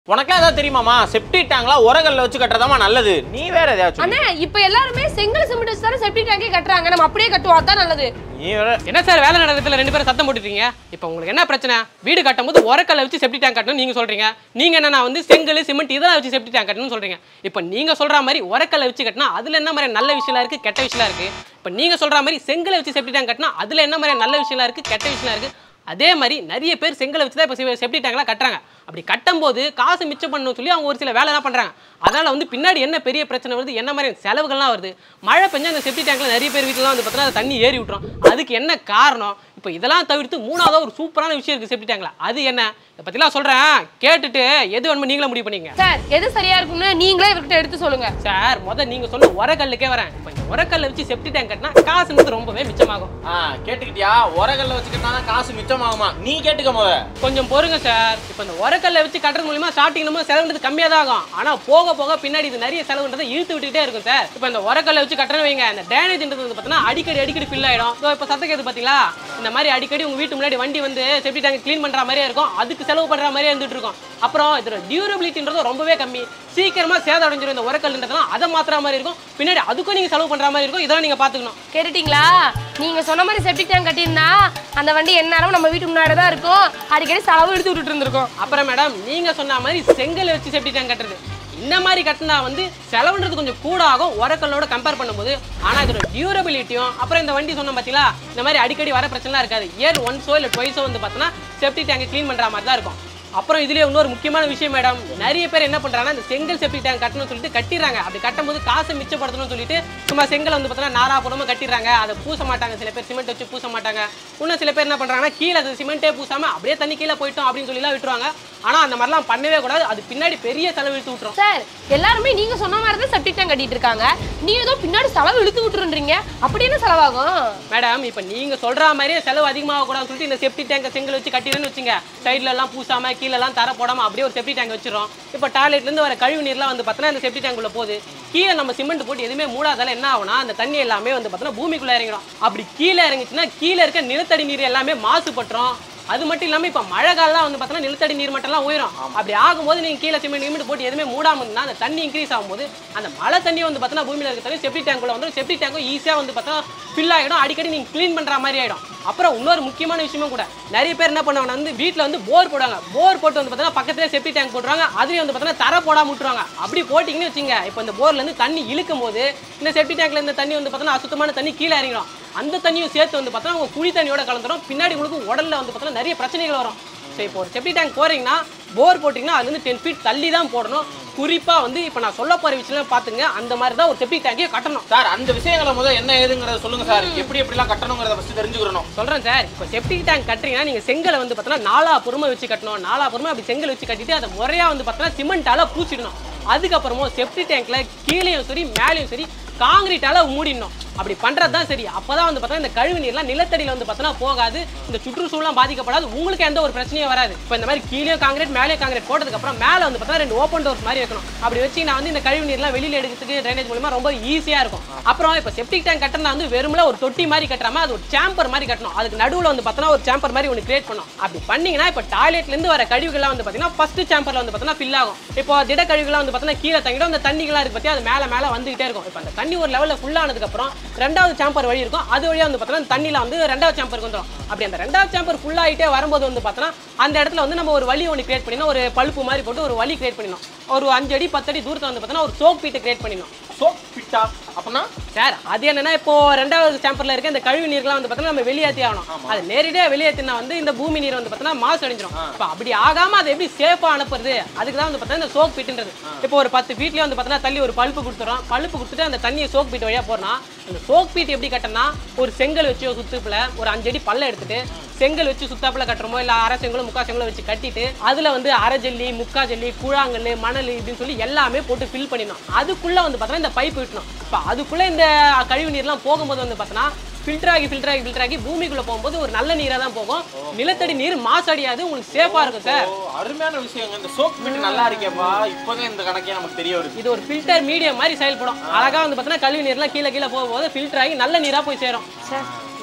உனக்கெல்லாம் ஏதாவது தெரியுமாமா செப்டி டேங்க்லாம் உரங்கல்ல வச்சு கட்டுறதாமா நல்லது நீ வேற எதையாச்சும் அண்ணே இப்ப எல்லாருமே செங்கல் சிமெண்ட் வச்சு தானே செப்டி டேங்கே கட்டுறாங்க நம்ம அப்படியே கட்டுவோம் அதான் நல்லது நீ வேற என்ன சார் வேலை நடக்கிறதுல ரெண்டு பேரும் சத்தம் போட்டுட்டீங்க இப்போ உங்களுக்கு என்ன பிரச்சனை வீடு கட்டும்போது உரக்கல்ல வச்சு செப்டி டேங்க் கட்டணும் நீங்க சொல்றீங்க நீங்க என்ன நான் வந்து செங்கல் சிமெண்ட் இதெல்லாம் வச்சு செப்டி டேங்க் கட்டணும்னு சொல்றீங்க இப்போ நீங்க சொல்ற மாதிரி உரக்கல்ல வச்சு கட்டினா அதுல என்ன மாதிரி நல்ல விஷயம் இருக்கு கெட்ட விஷயம் இருக்கு இப்போ நீங்க சொல்ற மாதிரி செங்கலை வச்சு செப்டி டேங்க் கட்டினா அதுல என்ன மாதிரி நல்ல விஷயம் இருக்கு கெட்ட விஷயம் இருக்கு அதே மாதிரி நிறைய பேர் செங்கலை வச்சு தான் இப்போ செப்டி டேங்க்லாம் கட்டுறாங்க அப்படி கட்டும்போது காசு மிச்சம் பண்ணணும்னு சொல்லி அவங்க ஒரு சில வேலை என்ன பண்றாங்க அதனால வந்து பின்னாடி என்ன பெரிய பிரச்சனை வருது என்ன மாதிரி செலவுகள்லாம் வருது மழை பெஞ்சா அந்த செப்டி டேங்க்ல நிறைய பேர் வீட்டுலாம் வந்து பார்த்தீங்கன்னா தண்ணி ஏறி விட்டுரும் அதுக்கு என்ன காரணம் இப்போ இதெல்லாம் தவிர்த்து மூணாவது ஒரு சூப்பரான விஷயம் இருக்கு செப்டி டேங்க்ல அது என்ன இதை பத்திலாம் சொல்றேன் கேட்டுட்டு எது வேணுமோ நீங்களே முடிவு பண்ணிங்க சார் எது சரியா இருக்கும்னு நீங்களே இவர்கிட்ட எடுத்து சொல்லுங்க சார் முத நீங்க சொன்ன உரக்கல்லுக்கே வரேன் இப்போ இந்த உரக்கல்ல வச்சு செப்டி டேங்க் கட்டினா காசுன்றது ரொம்பவே மிச்சமாகும் ஆ கேட்டுக்கிட்டியா உரங்கல்ல வச்சுக்கிட்டா தான் காசு மிச்சமாகுமா நீ கேட்டுக்க முத கொஞ்சம் பொறுங்க சார் இப்போ இந்த உரக்கல்ல வச்சு கட்டுறது மூலியமா ஸ்டார்டிங் நம்ம செலவுன்றது கம்மியாக தான் ஆகும் ஆனால் போக போக பின்னாடி இது நிறைய செலவுன்றதை இழுத்து விட்டுட்டே இருக்கும் சார் இப்போ இந்த உரக்கல்ல வச்சு கட்டுறேன்னு வைங்க இந்த டேமேஜ்ன்றது வந்து பார்த்தீங்கன்னா அடிக்கடி அடிக்கடி ஃபில் ஆயிடும் ஸோ இப்போ சத்தம் கேது பார்த்தீங்களா இந்த மாதிரி அடிக்கடி உங்க வீட்டு முன்னாடி வண்டி வந்து செப்டி டேங்க் க்ளீன் பண்ற மாதிரியே இருக்கும் அதுக்கு செலவு பண்ற மாதிரியே இருந்துட்டு இருக்கும் அப்புறம் இதோட டியூரபிலிட்டின்றது ரொம்பவே கம்மி சீக்கிரமா சேதம் அடைஞ்சிரும் இந்த உரக்கல்ன்றதுலாம் அதை மாத்துற மாதிரி இருக்கும் பின்னாடி அதுக்கும் நீங்க செலவு பண்ற மாதிரி இருக்கும் இதெல்லாம் நீங்க பாத்துக்கணும் கேட்டுட்டீங்களா நீங்க சொன்ன மாதிரி செப்டி டேங்க் கட்டியிருந்தா அந்த வண்டி எந்நேரம் நம்ம வீட்டு முன்னாடி தான் இருக்கும் அடிக்கடி செலவு எடுத்து விட்டுட்டு இருந்திருக்கும் அப்புறம் மேடம் நீங்க சொன்ன மாதிரி செங்கல் வச்சு செப்டி டேங்க் கட்டுறது இந்த மாதிரி கட்டினா வந்து செலவுன்றது கொஞ்சம் கூட ஆகும் உரக்கல்லோட கம்பேர் பண்ணும்போது ஆனால் இதோட டியூரபிலிட்டியும் அப்புறம் இந்த வண்டி சொன்ன பார்த்தீங்களா இந்த மாதிரி அடிக்கடி வர பிரச்சனைலாம் இருக்காது இயர் ஒன்ஸோ இல்லை டுவைஸோ வந்து பார்த்தோன்னா செப்டி டேங்கை க்ளீன் பண்ணுற மாதிரி தான் இருக்கும் அப்புறம் இதுலயே இன்னொரு முக்கியமான விஷயம் மேடம் நிறைய பேர் என்ன பண்றாங்கன்னா இந்த செங்கல் செப்டி டேங்க் கட்டணும்னு சொல்லிட்டு கட்டிடுறாங்க அப்படி கட்டும்போது காசை மிச்சப்படுத்தணும்னு சொல்லிட்டு சும்மா செங்கல் வந்து பார்த்தீங்கன்னா நாராபுரமா கட்டிடுறாங்க அதை பூச மாட்டாங்க சில பேர் சிமெண்ட் வச்சு பூச மாட்டாங்க இன்னும் சில பேர் என்ன பண்றாங்கன்னா கீழே அது சிமெண்ட்டே பூசாம அப்படியே தண்ணி கீழே போயிட்டோம் அப்படின்னு சொல்லிலாம் விட்டுருவாங்க ஆனா அந்த மாதிரிலாம் பண்ணவே கூடாது அது பின்னாடி பெரிய செலவு இழுத்து விட்டுரும் சார் எல்லாருமே நீங்க சொன்ன மாதிரி தான் செப்டி டேங்க் கட்டிட்டு இருக்காங்க நீ ஏதோ பின்னாடி செலவு இழுத்து விட்டுருன்றீங்க அப்படி என்ன செலவாகும் மேடம் இப்போ நீங்க சொல்ற மாதிரியே செலவு அதிகமாக கூடாதுன்னு சொல்லிட்டு இந்த செப்டி டேங்கை செங்கல் வச்சு கட்டிடுன்னு வச்சுங்க சைடுல எல்லாம் பூசாம கீழ எல்லாம் தர போடாம அப்படியே ஒரு செப்டி டேங்க் வச்சிரும் இப்போ டாய்லெட்ல இருந்து வர கழிவு நீர்லாம் வந்து பார்த்தோன்னா இந்த செப்டி டேங்க் உள்ள போகுது கீழே நம்ம சிமெண்ட் போட்டு எதுவுமே மூடாதால என்ன ஆகும்னா அந்த தண்ணி எல்லாமே வந்து பார்த்தோன்னா பூமிக்குள்ள இறங்கிடும் அப்படி கீழே இறங்குச்சுன்னா கீழே இருக்க நிலத்தடி நீர் எல்லாமே மாசுபட்டுரும் அது மட்டும் இல்லாம இப்ப மழை காலம் வந்து பார்த்தோன்னா நிலத்தடி நீர் மட்டம்லாம் உயரும் அப்படி ஆகும்போது நீங்க கீழே சிமெண்ட் கிமெண்ட் போட்டு எதுவுமே மூடாம இருந்தா அந்த தண்ணி இன்க்ரீஸ் ஆகும்போது அந்த மழை தண்ணி வந்து பார்த்தோன்னா பூமியில இருக்க தண்ணி செப்டி டேங்க்குள்ள வந்து செப்டி டேங்கும் ஈஸியா வந்து பார்த்தா ஃபில் ஆகிடும் அடிக்கடி நீங்க க்ளீன் பண்ற மாதிரி ஆயிடும் அப்புறம் இன்னொரு முக்கியமான விஷயமும் கூட நிறைய பேர் என்ன பண்ணுவாங்க வந்து வீட்டில் வந்து போர் போடுவாங்க போர் போட்டு வந்து பார்த்தீங்கன்னா பக்கத்துலேயே செப்டி டேங்க் போட்டுருவாங்க அதுலேயும் வந்து பார்த்தீங்கன்னா தர போடாம விட்டுருவாங்க அப்படி போட்டிங்கன்னு வச்சுங்க இப்போ இந்த போர்ல இருந்து தண்ணி இழுக்கும் போது இந்த செப்டி டேங்க்ல இந்த தண்ணி வந்து பார்த்தீங்கன்னா அசுத்தமான தண்ணி கீழே இறங்கிடும் அந்த தண்ணியும் சேர்த்து வந்து பார்த்தா உங்க குடி தண்ணியோட கலந்துரும் பின்னாடி உங்களுக்கு உடல்ல வந்து பார்த்தா நிறைய பிரச்சனைகள் வரும் சரி இப்போ ஒரு செப்டி டேங்க் போறீங்கன்னா போர் போட்டிங்கன்னா அதுலேருந்து டென் ஃபீட் தள்ளி தான் போடணும் குறிப்பா வந்து இப்போ நான் சொல்ல போற விஷயம் பார்த்துங்க அந்த மாதிரி தான் ஒரு செப்டி டேங்கே கட்டணும் சார் அந்த விஷயங்களை முதல்ல என்ன ஏதுங்கிறத சொல்லுங்க சார் எப்படி எப்படிலாம் கட்டணுங்கிறத ஃபர்ஸ்ட் தெரிஞ்சுக்கிறணும் சொல்றேன் சார் இப்போ செப்டிக் டேங்க் கட்டுறீங்கன்னா நீங்க செங்கலை வந்து பார்த்தீங்கன்னா நாலா புறமை வச்சு கட்டணும் நாலா புறமை அப்படி செங்கல் வச்சு கட்டிட்டு அதை முறையா வந்து பார்த்தீங்கன்னா சிமெண்டால பூச்சிடணும் அதுக்கப்புறமா செப்டி டேங்க்ல கீழேயும் சரி மேலேயும் சரி காங்கிரீட்டால மூடிடணும் அப்படி பண்றது தான் சரி அப்பதான் வந்து பார்த்தா இந்த கழிவு நீர்லாம் நிலத்தடியில வந்து பார்த்தோன்னா போகாது இந்த சுற்றுச்சூழலாம் பாதிக்கப்படாது உங்களுக்கு எந்த ஒரு பிரச்சனையும் வராது இப்போ இந்த மாதிரி கீழே காங்கிரீட் மேலே காங்கிரீட் போட்டதுக்கு அப்புறம் மேலே வந்து பார்த்தா ரெண்டு ஓப்பன் டோர்ஸ் மாதிரி வைக்கணும் அப்படி வச்சு நான் வந்து இந்த கழிவு நீர்லாம் வெளியில எடுக்கிறதுக்கு ட்ரைனேஜ் மூலமா ரொம்ப ஈஸியா இருக்கும் அப்புறம் இப்போ செப்டிக் டேங்க் கட்டினா வந்து வெறுமல ஒரு தொட்டி மாதிரி கட்டாம அது ஒரு சாம்பர் மாதிரி கட்டணும் அதுக்கு நடுவுல வந்து பார்த்தோன்னா ஒரு சாம்பர் மாதிரி ஒன்று கிரியேட் பண்ணும் அப்படி பண்ணீங்கன்னா இப்போ டாய்லெட்ல இருந்து வர கழிவுகள்லாம் வந்து பார்த்தீங்கன்னா ஃபர்ஸ்ட் சாம்பர்ல வந்து பார்த்தீங்கன்னா ஃபில் ஆகும் இப்போ திட கழிவுகள்லாம் வந்து பார்த்தீங்கன்னா கீழே தங்கிடும் அந்த தண்ணிகள்லாம் இருக்கு பத்தி அது மேலே மேலே வந்துகிட்டே இருக்கும் இப்போ அந்த தண்ணி ஒரு லெவலில் ஃபுல் ஆனதுக்கு அப்புறம் ரெண்டாவது சாம்பர் வழி இருக்கும் அது வழியா வந்து பார்த்தோன்னா அந்த தண்ணியில வந்து ரெண்டாவது சாம்பருக்கு வந்துடும் அப்படி அந்த ரெண்டாவது சாம்பர் ஃபுல் ஆகிட்டே வரும்போது வந்து பார்த்தோன்னா அந்த இடத்துல வந்து நம்ம ஒரு வழி ஒன்று கிரியேட் பண்ணிடணும் ஒரு பல்ப்பு மாதிரி போட்டு ஒரு வழி கிரியேட் பண்ணிடணும் ஒரு அஞ்சு அடி பத்து அடி தூரத்தில் வந்து பார்த்தோன்னா ஒரு சோப் பீட்டை கிரியேட் பண்ணிடணும் சோப் பிட்டா அப்படின்னா சார் அது என்னன்னா இப்போ ரெண்டாவது சாம்பர்ல இருக்க இந்த கழிவு நீர்லாம் வந்து பார்த்தோன்னா நம்ம வெளியேற்றி ஆகணும் அது நேரடியா வெளியேற்றினா வந்து இந்த பூமி நீர் வந்து பார்த்தோன்னா மாசு அடைஞ்சிரும் இப்போ அப்படி ஆகாம அதை எப்படி சேஃபா அனுப்புறது அதுக்கு தான் வந்து பார்த்தோன்னா இந்த சோக் பீட்டுன்றது இப்போ ஒரு பத்து ஃபீட்லயே வந்து பார்த்தோன்னா தள்ளி ஒரு பல்ப்பு கொடுத்துறோம் பல்ப்பு கொடுத்துட்டு அந்த தண்ணியை சோக் பீட் வழியா போறோம்னா அந்த சோக் பீட் எப்படி கட்டணும்னா ஒரு செங்கல் வச்சு சுத்துப்புல ஒரு அஞ்சு அடி பல்ல எடுத்துட்டு செங்கல் வச்சு சுத்தாப்புல கட்டுறோமோ இல்ல அரை செங்கலும் முக்கா செங்கலும் வச்சு கட்டிட்டு அதுல வந்து அரை ஜல்லி முக்கா ஜல்லி கூழாங்கல் மணல் இப்படின்னு சொல்லி எல்லாமே போட்டு ஃபில் பண்ணிடணும் அதுக்குள்ள வந்து பார்த்தோன்னா இந்த பைப் விட்டணும் இப்போ அதுக்குள்ள இந்த கழிவு நீர்லாம் போகும்போது வந்து பார்த்தோன்னா ஃபில்டர் ஆகி ஃபில்டர் ஆகி ஃபில்டர் ஆகி பூமிக்குள்ள போகும்போது ஒரு நல்ல நீரா தான் போகும் நிலத்தடி நீர் மாசடையாது உங்களுக்கு சேஃபா இருக்கும் சார் ஓ அருமையான விஷயங்க இந்த சோப் பிட் நல்லா இருக்கேப்பா இப்போதான் இந்த கணக்கே நமக்கு தெரிய வருது இது ஒரு ஃபில்டர் மீடியம் மாதிரி செயல்படும் அழகா வந்து பார்த்தோன்னா கழிவு நீர்லாம் கீழே கீழே போகும்போது ஃபில்டர் ஆகி நல்ல நீரா போய் சேரும் சார்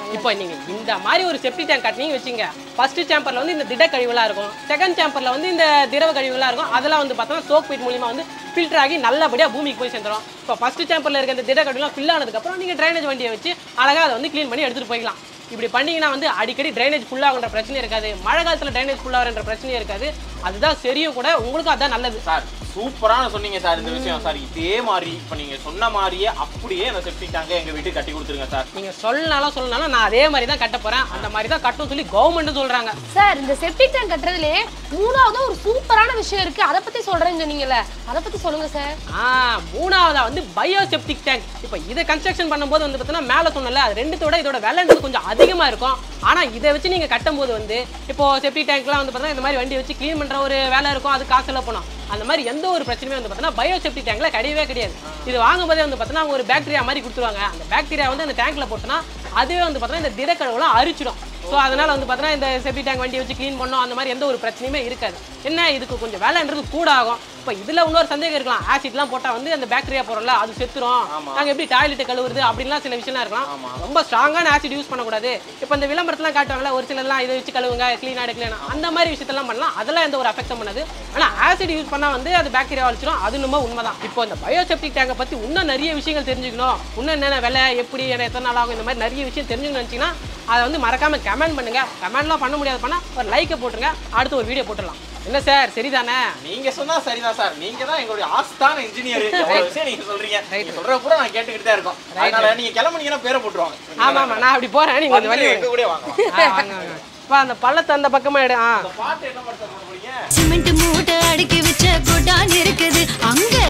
இப்போ நீங்க இந்த மாதிரி ஒரு செப்டி டேங்க் கட்டினீங்க வச்சுங்க ஃபர்ஸ்ட் சேம்பர்ல வந்து இந்த திட கழிவுலாம் இருக்கும் செகண்ட் சேம்பர்ல வந்து இந்த திரவ கழிவுலாம் இருக்கும் அதெல்லாம் வந்து பார்த்தோம்னா சோக் பீட் மூலியமா வந்து ஃபில்டர் ஆகி நல்லபடியா பூமிக்கு போய் சேர்ந்துரும் இப்போ ஃபர்ஸ்ட் சேம்பர்ல இருக்க இந்த திட கழிவுலாம் ஃபில் ஆனதுக்கு அப்புறம் நீங்க ட்ரைனேஜ் வண்டியை வச்சு அழகா அதை வந்து க்ளீன் பண்ணி எடுத்துட்டு போய்க்கலாம் இப்படி பண்ணீங்கன்னா வந்து அடிக்கடி ட்ரைனேஜ் ஃபுல்லாகுன்ற பிரச்சனை இருக்காது மழை காலத்துல ட்ரைனேஜ் ஃபுல்லாகிற பிரச்சனையும் இருக்காது அதுதான் சரியும் கூட உங்களுக்கும் அதான் நல்லது சார் சூப்பரான சொன்னீங்க சார் இந்த விஷயம் சார் இதே மாதிரி இப்போ நீங்க சொன்ன மாதிரியே அப்படியே அந்த செப்டிக் டேங்கை எங்க வீட்டுக்கு கட்டி கொடுத்துருங்க சார் நீங்க சொல்லனாலும் சொல்லனாலும் நான் அதே மாதிரி தான் கட்ட போறேன் அந்த மாதிரி தான் கட்டணும் சொல்லி கவர்மெண்ட்டும் சொல்றாங்க சார் இந்த செப்டிக் டேங்க் கட்டுறதுலே மூணாவது ஒரு சூப்பரான விஷயம் இருக்கு அதை பத்தி சொல்றேன்னு சொன்னீங்கல்ல அதை பத்தி சொல்லுங்க சார் ஆ மூணாவதா வந்து பயோ செப்டிக் டேங்க் இப்போ இதை கன்ஸ்ட்ரக்ஷன் பண்ணும்போது வந்து பார்த்தீங்கன்னா மேலே சொன்னல அது ரெண்டுத்தோட இதோட விலைன்றது கொஞ்சம் அதிகமா இருக்கும் ஆனா இதை வச்சு நீங்க கட்டும்போது வந்து இப்போ செப்டிக் டேங்க்லாம் வந்து பார்த்தீங்கன்னா இந்த மாதிரி வண்டி வச்சு க்ளீன் பண்ற ஒரு வேலை இருக்கும் அது காசு எல்லாம் போனோம் அந்த மாதிரி எந்த ஒரு பிரச்சனையுமே வந்து பார்த்தீங்கன்னா பயோ செப்டிக் டேங்க்ல கிடையவே கிடையாது இது வாங்கும்போதே வந்து பார்த்தீங்கன்னா அவங்க ஒரு பாக்டீரியா மாதிரி கொடுத்துருவாங்க அந்த பாக்டீரியா வந்து அந்த டேங்க்ல போட்டோன்னா அதுவே வந்து பார்த்தீங்கன்னா இந்த திடக்கழிவுலாம் அரிச்சிடும் ஸோ அதனால வந்து பார்த்தீங்கன்னா இந்த செப்டி டேங்க் வண்டி வச்சு க்ளீன் பண்ணோம் அந்த மாதிரி எந்த ஒரு பிரச்சனையுமே இருக்காது என்ன இதுக்கு கொஞ்சம் வேலைன்றது கூட ஆகும் இப்போ இதில் இன்னொரு சந்தேகம் இருக்கலாம் ஆசிட்லாம் போட்டால் வந்து அந்த பாக்டீரியா போகிறோம்ல அது செத்துரும் ஆமா. நாங்கள் எப்படி டாய்லெட் கழுவுறது அப்படின்லாம் சில விஷயம்லாம் இருக்கலாம் ரொம்ப ஸ்ட்ராங்கான ஆசிட் யூஸ் பண்ணக்கூடாது இப்போ இந்த விளம்பரத்துலாம் காட்டுவாங்கல்ல ஒரு சிலர்லாம் இதை வச்சு கழுவுங்க க்ளீனாக எடுக்கலாம் அந்த மாதிரி விஷயத்தெல்லாம் பண்ணலாம் அதெல்லாம் எந்த ஒரு அஃபெக்டும் பண்ணாது ஆனால் ஆசிட் யூஸ் பண்ணால் வந்து அது பாக்டீரியா அழிச்சிடும் அது நம்ம உண்மைதான் இப்போ இந்த பயோசெப்டிக் டேங்கை பற்றி இன்னும் நிறைய விஷயங்கள் தெரிஞ்சுக்கணும் இன்னும் என்னென்ன விலை எப்படி என்ன எத்தனை நாள் ஆகும் இந்த மாதிரி நிறைய விஷயம் தெரிஞ்சுக்கணும்னு நினச்சிங்கன்னா அதை வந்து மறக்காம கமெண்ட் பண்ணுங்க கமெண்ட்லாம் பண்ண முடியாது பண்ணால் ஒரு லைக்கை போட்டுருங்க அடுத்து ஒரு வீடியோ போட்டுடலாம் என்ன சார் சரிதானே நீங்க சொன்னா சரிதான் சார் நீங்க தான் எங்களுடைய ஆஸ்தான இன்ஜினியர் எவ்வளவு விஷயம் நீங்க சொல்றீங்க நீங்க சொல்ற கூட நான் கேட்டுக்கிட்டு தான் இருக்கோம் அதனால நீங்க கிளம்புனீங்கன்னா பேரை போட்டுருவாங்க ஆமாம் ஆமாம் நான் அப்படி போகிறேன் நீங்கள் இந்த வழி எங்க கூட வாங்க ஆ, வாங்க வாங்க இப்போ அந்த பள்ளத்தை அந்த பக்கமாக எடு ஆ பாட்டு என்ன பாட்டு சார் பண்ண போறீங்க சிமெண்ட் மூட்டை அடுக்கி வச்ச குடான் இருக்குது அங்க